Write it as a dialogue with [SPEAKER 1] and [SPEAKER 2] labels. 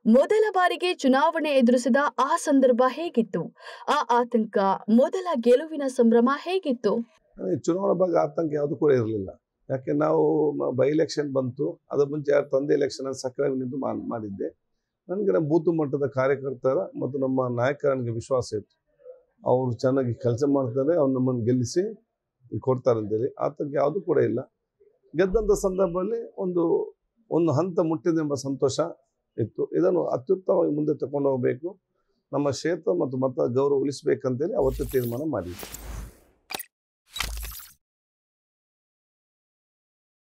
[SPEAKER 1] ಮೊದಲ ಬಾರಿಗೆ ಚುನಾವಣೆ ಎದುರಿಸಿದ ಆ ಸಂದರ್ಭ ಹೇಗಿತ್ತು ಆ ಆತಂಕ ಮೊದಲ ಗೆಲುವಿನ ಸಂಭ್ರಮ ಹೇಗಿತ್ತು
[SPEAKER 2] ನನಗೆ ಚುನಾವಣಾ ಬಗ್ಗೆ ಆತಂಕ ಯಾವುದು ಕೂಡ ಇರಲಿಲ್ಲ ಯಾಕೆ ನಾವು ಬೈ ಎಲೆಕ್ಷನ್ ಬಂತು ಅದ್ರ ಮುಂಚೆ ಯಾರು ತಂದೆ ಎಲೆಕ್ಷನ್ ಸಕ್ರಿಯವಾಗಿ ನಿಂತು ಮಾ- ಮಾಡಿದ್ದೆ ನನಗೆ ನಮ್ಮ ಬೂತು ಮಟ್ಟದ ಕಾರ್ಯಕರ್ತರ ಮತ್ತು ನಮ್ಮ ನಾಯಕರ ನನಗೆ ವಿಶ್ವಾಸ ಇತ್ತು ಅವರು ಚೆನ್ನಾಗಿ ಕೆಲಸ ಮಾಡ್ತಾರೆ ಅವ್ರು ನಮ್ಮನ್ನು ಗೆಲ್ಲಿಸಿ ಕೊಡ್ತಾರೆ ಅಂತೇಳಿ ಆತಂಕ ಯಾವುದು ಕೂಡ ಇಲ್ಲ ಗೆದ್ದಂಥ ಸಂದರ್ಭದಲ್ಲಿ ಒಂದು ಒಂದು ಹಂತ ಮುಟ್ಟಿದೆಂಬ ಸಂತೋಷ ಇತ್ತು ಇದನ್ನು ಅತ್ಯುತ್ತಮವಾಗಿ ಮುಂದೆ ತಗೊಂಡು ಹೋಗಬೇಕು ನಮ್ಮ ಕ್ಷೇತ್ರ ಮತ್ತು ಮತ ಗೌರವ ಉಳಿಸ್ಬೇಕಂತೇಳಿ ಅವತ್ತು ತೀರ್ಮಾನ ಮಾಡಿದ್ವಿ